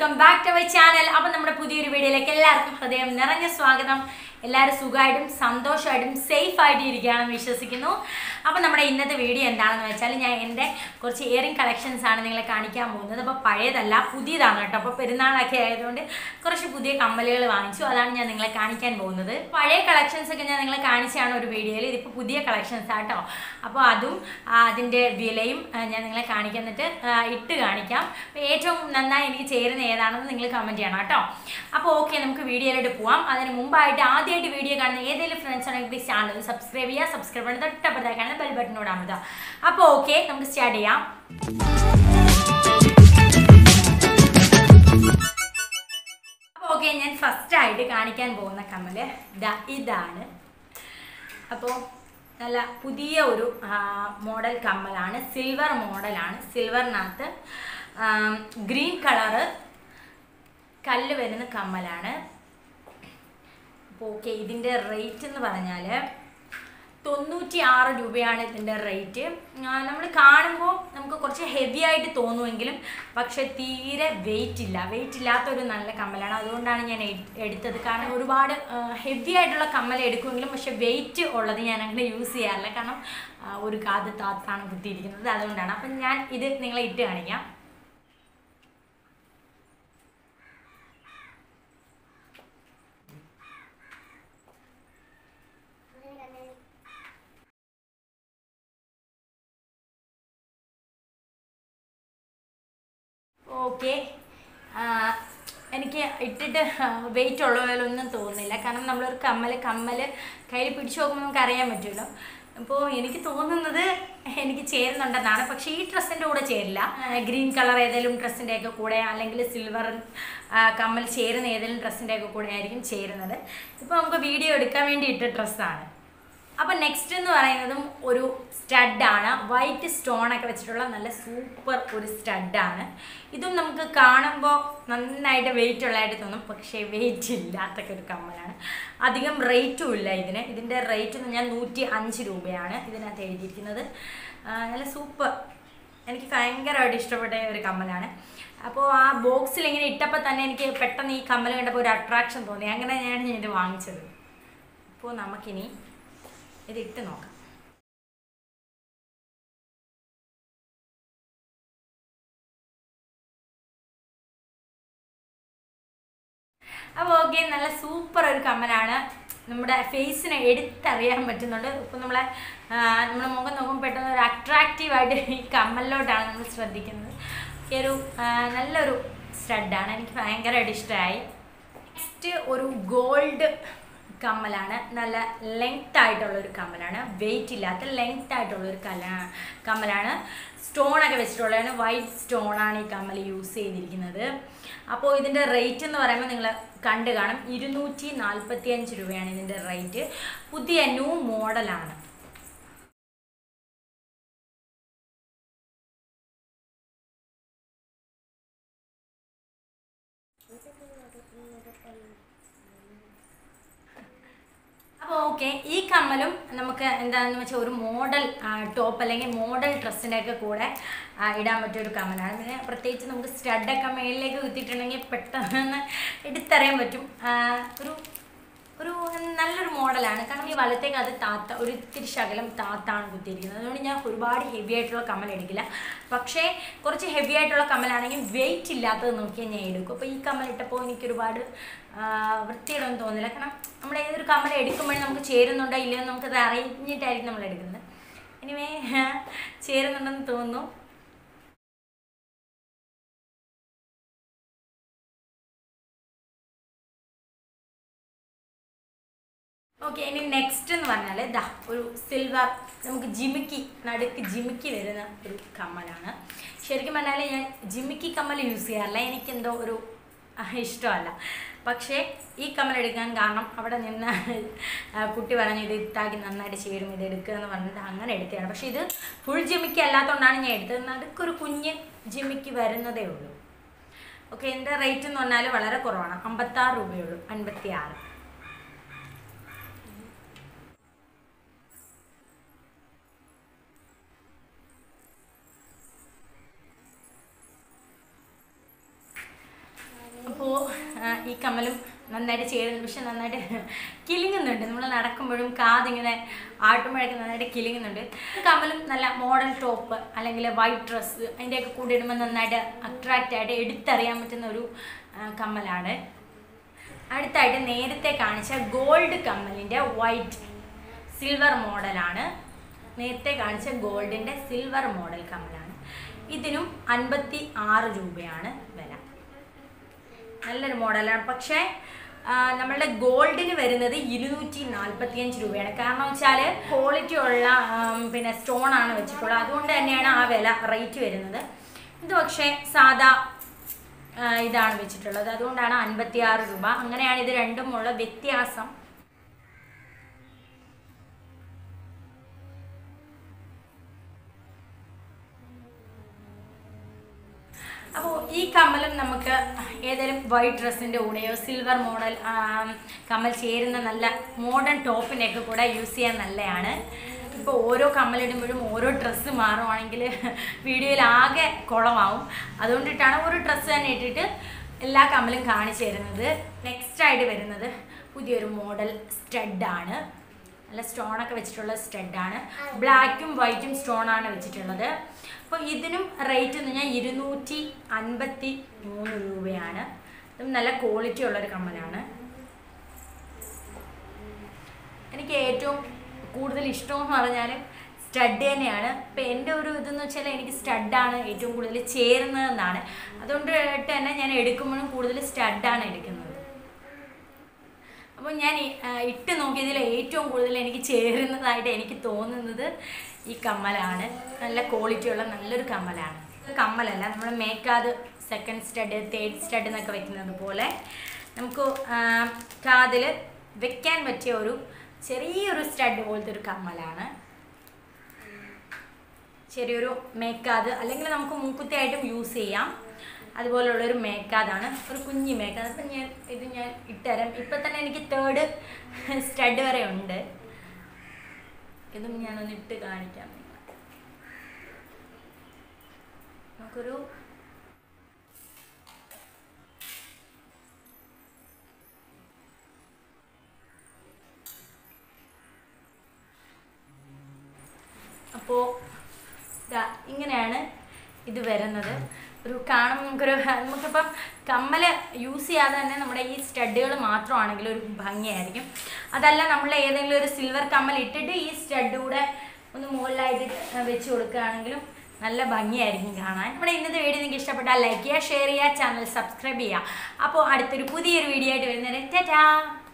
Welcome back to my channel അപ്പം നമ്മുടെ പുതിയൊരു വീഡിയോയിലേക്ക് എല്ലാവർക്കും ഹൃദയം നിറഞ്ഞ സ്വാഗതം എല്ലാവരും സുഖമായിട്ടും സന്തോഷമായിട്ടും സേഫ് ആയിട്ട് ഇരിക്കുകയാണെന്ന് വിശ്വസിക്കുന്നു അപ്പം നമ്മുടെ ഇന്നത്തെ വീഡിയോ എന്താണെന്ന് വെച്ചാൽ ഞാൻ എൻ്റെ കുറച്ച് ഇയറിംഗ് കളക്ഷൻസ് ആണ് നിങ്ങളെ കാണിക്കാൻ പോകുന്നത് അപ്പോൾ പഴയതല്ല പുതിയതാണ് കേട്ടോ അപ്പോൾ പെരുന്നാളൊക്കെ ആയതുകൊണ്ട് കുറച്ച് പുതിയ കമ്മലുകൾ വാങ്ങിച്ചു അതാണ് ഞാൻ നിങ്ങളെ കാണിക്കാൻ പോകുന്നത് പഴയ കളക്ഷൻസ് ഒക്കെ ഞാൻ നിങ്ങളെ കാണിച്ചാണ് ഒരു വീഡിയോയിൽ ഇതിപ്പോൾ പുതിയ കളക്ഷൻസ് ആട്ടോ അപ്പോൾ അതും ആ, അതിൻ്റെ വിലയും ആ, ഞാൻ നിങ്ങളെ കാണിക്കുന്നിട്ട് ആ, ഇട്ട് കാണിക്കാം അപ്പോൾ ഏറ്റവും നന്നായി എനിക്ക് ചേരുന്ന ഏതാണെന്ന് നിങ്ങൾ കമൻറ്റ് ചെയ്യണം കേട്ടോ അപ്പോൾ ഓക്കെ നമുക്ക് വീഡിയോയിലോട്ട് പോവാം അതിന് മുമ്പായിട്ട് ആദ്യമായിട്ട് വീഡിയോ കാണുന്ന ഏതെങ്കിലും ഫ്രണ്ട്സ് ആണെങ്കിൽ പ്ലീസ് ചാനൽ സബ്സ്ക്രൈബ് ചെയ്യുക സബ്സ്ക്രൈബ് ചെയ്യുന്നത് തൊട്ടപ്പുറത്തേക്ക് കാണുന്ന ബെൽ ബട്ടനോട് അമർത്തുക അപ്പോൾ ഓക്കെ നമുക്ക് സ്റ്റാർട്ട് ചെയ്യാം അപ്പോൾ ഓക്കെ ഞാൻ ഫസ്റ്റ് ആയിട്ട് കാണിക്കാൻ പോകുന്ന കമ്മല് ദാ ഇതാണ് അപ്പോൾ നല്ല പുതിയ ഒരു മോഡൽ കമ്മലാണ് സിൽവർ മോഡലാണ് സിൽവറിനകത്ത് ഗ്രീൻ കളറ് കല്ല് വരുന്ന കമ്മലാണ് അപ്പോൾ ഓക്കെ ഇതിൻ്റെ റേറ്റ് എന്ന് പറഞ്ഞാൽ തൊണ്ണൂറ്റി ആറ് രൂപയാണ് ഇതിൻ്റെ റേറ്റ് നമ്മൾ കാണുമ്പോൾ നമുക്ക് കുറച്ച് ഹെവി ആയിട്ട് തോന്നുമെങ്കിലും പക്ഷെ തീരെ വെയിറ്റ് ഇല്ല വെയിറ്റ് ഇല്ലാത്ത ഒരു നല്ല കമ്മലാണ് അതുകൊണ്ടാണ് ഞാൻ എട്- എടുത്തത് കാരണം ഒരുപാട് ഹെവി ആയിട്ടുള്ള കമ്മൽ എടുക്കുമെങ്കിലും പക്ഷെ വെയിറ്റ് ഉള്ളത് ഞാൻ അങ്ങനെ യൂസ് ചെയ്യാറില്ല കാരണം ആ, ഒരു കാത് താത്താണ് കുത്തിയിരിക്കുന്നത് അതുകൊണ്ടാണ് അപ്പം ഞാൻ ഇത് നിങ്ങളെ ഇട്ട് കാണിക്കാം ഓക്കെ എനിക്ക് ഇട്ടിട്ട് വെയിറ്റ് ഉള്ള പോലെ ഒന്നും തോന്നുന്നില്ല കാരണം നമ്മളൊരു കമ്മൽ കമ്മൽ കയ്യിൽ പിടിച്ചു നോക്കുമ്പോൾ നമുക്ക് അറിയാൻ പറ്റുമല്ലോ അപ്പോൾ എനിക്ക് തോന്നുന്നത് എനിക്ക് ചേരുന്നുണ്ടെന്നാണ് പക്ഷേ ഈ ഡ്രസ്സിൻ്റെ കൂടെ ചേരില്ല ഗ്രീൻ കളർ ഏതെങ്കിലും ഡ്രസ്സിൻ്റെ ഒക്കെ കൂടെ അല്ലെങ്കിൽ സിൽവർ കമ്മൽ ചേരുന്ന ഏതെങ്കിലും ഡ്രസ്സിൻ്റെ ഒക്കെ കൂടെ ആയിരിക്കും ചേരുന്നത് ഇപ്പോൾ നമുക്ക് വീഡിയോ എടുക്കാൻ വേണ്ടി ഇട്ട ഡ്രസ്സാണ് അപ്പം നെക്സ്റ്റ് എന്ന് പറയുന്നതും ഒരു സ്റ്റഡാണ് വൈറ്റ് സ്റ്റോൺ ഒക്കെ വെച്ചിട്ടുള്ള നല്ല സൂപ്പർ ഒരു സ്റ്റഡാണ് ഇതും നമുക്ക് കാണുമ്പോൾ നന്നായിട്ട് വെയിറ്റ് ഉള്ളതായിട്ട് തോന്നും പക്ഷേ വെയിറ്റ് ഇല്ലാത്തൊക്കെ ഒരു കമ്മലാണ് അധികം റേറ്റും ഇല്ല ഇതിന് ഇതിൻ്റെ റേറ്റ് എന്ന് ഞാൻ നൂറ്റി അഞ്ച് രൂപയാണ് ഇതിനകത്ത് എഴുതിയിരിക്കുന്നത് ആ, നല്ല സൂപ്പർ എനിക്ക് ഭയങ്കരമായിട്ട് ഇഷ്ടപ്പെട്ട ഒരു കമ്മലാണ് അപ്പോൾ ആ ബോക്സിൽ ഇങ്ങനെ ഇട്ടപ്പോൾ തന്നെ എനിക്ക് പെട്ടെന്ന് ഈ കമ്മൽ കണ്ടപ്പോൾ ഒരു അട്രാക്ഷൻ തോന്നി അങ്ങനെയാണ് ഞാൻ ഇത് വാങ്ങിച്ചത് അപ്പോൾ നമുക്കിനി ഇത് ഇട്ട് നോക്കാം അപ്പോൾ ഓക്കെ നല്ല സൂപ്പർ ഒരു കമ്മലാണ് നമ്മുടെ ഫേസിനെ എടുത്തറിയാൻ പറ്റുന്നുണ്ട് ഇപ്പം നമ്മളെ ആ, നമ്മുടെ മുഖം നോക്കുമ്പോൾ പെട്ടെന്ന് ഒരു അട്രാക്റ്റീവായിട്ട് ഈ കമ്മലിലോട്ടാണ് നമ്മൾ ശ്രദ്ധിക്കുന്നത് ഈ ഒരു ആ, നല്ലൊരു സ്റ്റഡാണ് എനിക്ക് ഭയങ്കരമായിട്ട് ഇഷ്ടമായി നെക്സ്റ്റ് ഒരു ഗോൾഡ് കമ്മലാണ് നല്ല ലെങ്ത് ആയിട്ടുള്ള ഒരു കമ്മലാണ് വെയിറ്റ് ഇല്ലാത്ത ലെങ്ത് ആയിട്ടുള്ള ഒരു കല കമ്മലാണ് സ്റ്റോൺ ഒക്കെ വെച്ചിട്ടുള്ളതാണ് വൈറ്റ് സ്റ്റോൺ ആണ് ഈ കമ്മൽ യൂസ് ചെയ്തിരിക്കുന്നത് അപ്പോൾ ഇതിൻ്റെ റേറ്റ് എന്ന് പറയുമ്പോൾ നിങ്ങൾ കണ്ടു കാണും ഇരുന്നൂറ്റി നാൽപ്പത്തി അഞ്ച് രൂപയാണ് ഇതിൻ്റെ റേറ്റ് പുതിയ ന്യൂ മോഡലാണ് അപ്പോൾ ഓക്കെ ഈ കമ്മലും നമുക്ക് എന്താണെന്ന് വെച്ചാൽ ഒരു മോഡൽ ടോപ്പ് അല്ലെങ്കിൽ മോഡൽ ഡ്രസ്സിൻ്റെ ഒക്കെ കൂടെ ആ, ഇടാൻ പറ്റിയ ഒരു കമ്മലാണ് പിന്നെ പ്രത്യേകിച്ച് നമുക്ക് സ്റ്റഡൊക്കെ മേളിലേക്ക് കുത്തിയിട്ടുണ്ടെങ്കിൽ പെട്ടെന്ന് എടുത്തറിയാൻ പറ്റും ആ, ഒരു ഒരു നല്ലൊരു മോഡലാണ് കാരണം ഈ വലത്തേക്ക് അത് താത്ത ഒരു ഇത്തിരി ശകലം താത്താണ് കുത്തിയിരിക്കുന്നത് അതുകൊണ്ട് ഞാൻ ഒരുപാട് ഹെവി ആയിട്ടുള്ള കമ്മൽ എടുക്കില്ല പക്ഷേ കുറച്ച് ഹെവി ആയിട്ടുള്ള കമ്മലാണെങ്കിൽ വെയിറ്റ് ഇല്ലാത്തത് നോക്കിയാൽ ഞാൻ എടുക്കും അപ്പോൾ ഈ കമ്മൽ ഇട്ടപ്പോൾ എനിക്ക് ഒരുപാട് വൃത്തിയിടൊന്നും തോന്നില്ല കാരണം നമ്മൾ ഏതൊരു കമ്മൽ എടുക്കുമ്പോഴും നമുക്ക് ചേരുന്നുണ്ടോ ഇല്ലയോ എന്ന് നമുക്കത് അറിഞ്ഞിട്ടായിരിക്കും നമ്മൾ എടുക്കുന്നത് എനിവേ ചേരുന്നുണ്ടെന്ന് തോന്നുന്നു ഓക്കെ ഇനി നെക്സ്റ്റ് എന്ന് പറഞ്ഞാൽ ദാ ഒരു സിൽവർ നമുക്ക് ജിമിക്കി നടുക്ക് ജിമിക്കി വരുന്ന ഒരു കമ്മലാണ് ശരിക്കും പറഞ്ഞാൽ ഞാൻ ജിമിക്കി കമ്മൽ യൂസ് ചെയ്യാറില്ല എനിക്കെന്തോ ഒരു ആ, ഇഷ്ടമല്ല പക്ഷേ ഈ കമ്മൽ എടുക്കാൻ കാരണം അവിടെ നിന്ന് ആ, കുട്ടി പറഞ്ഞു ഇത് ഇത്താക്കി നന്നായിട്ട് ചേരും ഇത് എടുക്കുക എന്ന് പറഞ്ഞിട്ട് അങ്ങനെ എടുത്തതാണ് പക്ഷേ ഇത് ഫുൾ ജിമിക്കി അല്ലാത്തതുകൊണ്ടാണ് ഞാൻ എടുത്തത് നടുക്കൊരു കുഞ്ഞ് ജിമിക്കി വരുന്നതേ ഉള്ളൂ ഓക്കെ എൻ്റെ റേറ്റ് എന്ന് പറഞ്ഞാൽ വളരെ കുറവാണ് അമ്പത്താറ് രൂപയുള്ളൂ അൻപത്തി ആറ് ഈ കമ്മലും നന്നായിട്ട് ചേരുന്നുണ്ട് പക്ഷെ നന്നായിട്ട് കിലുങ്ങുന്നുണ്ട് നമ്മൾ നടക്കുമ്പോഴും കാതിങ്ങനെ ആട്ടുമ്പോഴൊക്കെ നന്നായിട്ട് കിലുങ്ങുന്നുണ്ട് ഈ കമ്മലും നല്ല മോഡൽ ടോപ്പ് അല്ലെങ്കിൽ വൈറ്റ് ഡ്രസ്സ് അതിൻ്റെയൊക്കെ കൂടെ ഇടുമ്പോൾ നന്നായിട്ട് അട്രാക്റ്റ് ആയിട്ട് എടുത്തറിയാൻ പറ്റുന്ന ഒരു ആ, കമ്മലാണ് അടുത്തായിട്ട് നേരത്തെ കാണിച്ച ഗോൾഡ് കമ്മലിൻ്റെ വൈറ്റ് സിൽവർ മോഡലാണ് നേരത്തെ കാണിച്ച ഗോൾഡിൻ്റെ സിൽവർ മോഡൽ കമ്മലാണ് ഇതിനും അൻപത്തി ആറ് രൂപയാണ് വില നല്ലൊരു മോഡലാണ് പക്ഷേ ആ, നമ്മളുടെ ഗോൾഡിന് വരുന്നത് ഇരുന്നൂറ്റി നാൽപ്പത്തിയഞ്ച് രൂപയാണ് കാരണം വെച്ചാൽ ക്വാളിറ്റി ഉള്ള ആം, പിന്നെ സ്റ്റോൺ ആണ് വെച്ചിട്ടുള്ളത് അതുകൊണ്ട് തന്നെയാണ് ആ വില റേറ്റ് വരുന്നത് ഇത് പക്ഷേ സാധാ ആ, ഇതാണ് വെച്ചിട്ടുള്ളത് അതുകൊണ്ടാണ് അൻപത്തി ആറ് രൂപ അങ്ങനെയാണ് ഇത് രണ്ടുമുള്ള വ്യത്യാസം അപ്പോൾ ഈ കമ്മലും നമുക്ക് ഏതെങ്കിലും വൈറ്റ് ഡ്രസ്സിൻ്റെ കൂടെയോ സിൽവർ മോഡൽ കമ്മൽ ചേരുന്ന നല്ല മോഡേൺ ടോപ്പിൻ്റെയൊക്കെ കൂടെ യൂസ് ചെയ്യാൻ നല്ലതാണ് ഇപ്പോൾ ഓരോ കമ്മലിടുമ്പോഴും ഓരോ ഡ്രസ്സ് മാറുവാണെങ്കിൽ വീഡിയോയിൽ ആകെ കുളമാവും അതുകൊണ്ടിട്ടാണ് ഒരു ഡ്രസ്സ് തന്നെ ഇട്ടിട്ട് എല്ലാ കമ്മലും കാണിച്ചു തരുന്നത് നെക്സ്റ്റ് ആയിട്ട് വരുന്നത് പുതിയൊരു മോഡൽ സ്റ്റഡാണ് നല്ല സ്റ്റോണൊക്കെ വെച്ചിട്ടുള്ള സ്റ്റഡാണ് ബ്ലാക്കും വൈറ്റും സ്റ്റോണാണ് വെച്ചിട്ടുള്ളത് അപ്പോൾ ഇതിനും റേറ്റ് എന്ന് പറഞ്ഞാൽ ഇരുന്നൂറ്റി അൻപത്തി മൂന്ന് രൂപയാണ് ഇതും നല്ല ക്വാളിറ്റി ഉള്ളൊരു കമ്മലാണ് എനിക്ക് ഏറ്റവും കൂടുതൽ ഇഷ്ടമെന്ന് പറഞ്ഞാൽ സ്റ്റഡ് തന്നെയാണ് ഇപ്പം എൻ്റെ ഒരു ഇതെന്ന് വെച്ചാൽ എനിക്ക് സ്റ്റഡാണ് ഏറ്റവും കൂടുതൽ ചേരുന്നതെന്നാണ് അതുകൊണ്ട് തന്നെ ഞാൻ എടുക്കുമ്പോഴും കൂടുതൽ സ്റ്റഡാണ് എടുക്കുന്നത് അപ്പോൾ ഞാൻ ഈ, ആ, ഇട്ട് നോക്കിയതിൽ ഏറ്റവും കൂടുതൽ എനിക്ക് ചേരുന്നതായിട്ട് എനിക്ക് തോന്നുന്നത് ഈ കമ്മലാണ് നല്ല ക്വാളിറ്റിയുള്ള നല്ലൊരു കമ്മലാണ് ഇത് കമ്മലല്ല നമ്മൾ മേക്കാത് സെക്കൻഡ് സ്റ്റഡ് തേർഡ് സ്റ്റഡ് എന്നൊക്കെ വെക്കുന്നത് പോലെ നമുക്ക് കാതിൽ വെക്കാൻ പറ്റിയ ഒരു ചെറിയൊരു സ്റ്റഡ് പോലത്തെ ഒരു കമ്മലാണ് ചെറിയൊരു മേക്കാത് അല്ലെങ്കിൽ നമുക്ക് മൂക്കുത്തിയായിട്ടും യൂസ് ചെയ്യാം അതുപോലുള്ളൊരു മേക്കാതാണ് ഒരു കുഞ്ഞി മേക്കാത് അപ്പം ഞാൻ ഇത് ഞാൻ ഇട്ടുതരാം ഇപ്പം തന്നെ എനിക്ക് തേർഡ് സ്റ്റഡ് വരെ ഉണ്ട് ഇതും ഞാനൊന്ന് ഇട്ട് കാണിക്കാം നിങ്ങളെ. നമുക്കൊരു അപ്പോൾ ദാ ഇങ്ങനെയാണ് ഇത് വരുന്നത് ഒരു കാണുമ്പോൾ നമുക്കൊരു നമുക്കിപ്പം കമ്മൽ യൂസ് ചെയ്യാതെ തന്നെ നമ്മുടെ ഈ സ്റ്റഡുകൾ മാത്രമാണെങ്കിൽ ഒരു ഭംഗിയായിരിക്കും അതല്ല നമ്മൾ ഏതെങ്കിലും ഒരു സിൽവർ കമ്മൽ ഇട്ടിട്ട് ഈ സ്റ്റഡ് കൂടെ ഒന്ന് മുകളിലായിട്ട് വെച്ച് കൊടുക്കുകയാണെങ്കിലും നല്ല ഭംഗിയായിരിക്കും കാണാൻ നമ്മുടെ ഇന്നത്തെ വീഡിയോ നിങ്ങൾക്ക് ഇഷ്ടപ്പെട്ടാൽ ലൈക്ക് ചെയ്യുക ഷെയർ ചെയ്യുക ചാനൽ സബ്സ്ക്രൈബ് ചെയ്യുക അപ്പോൾ അടുത്തൊരു പുതിയൊരു വീഡിയോ ആയിട്ട് വരുന്നവരെ ടാറ്റാ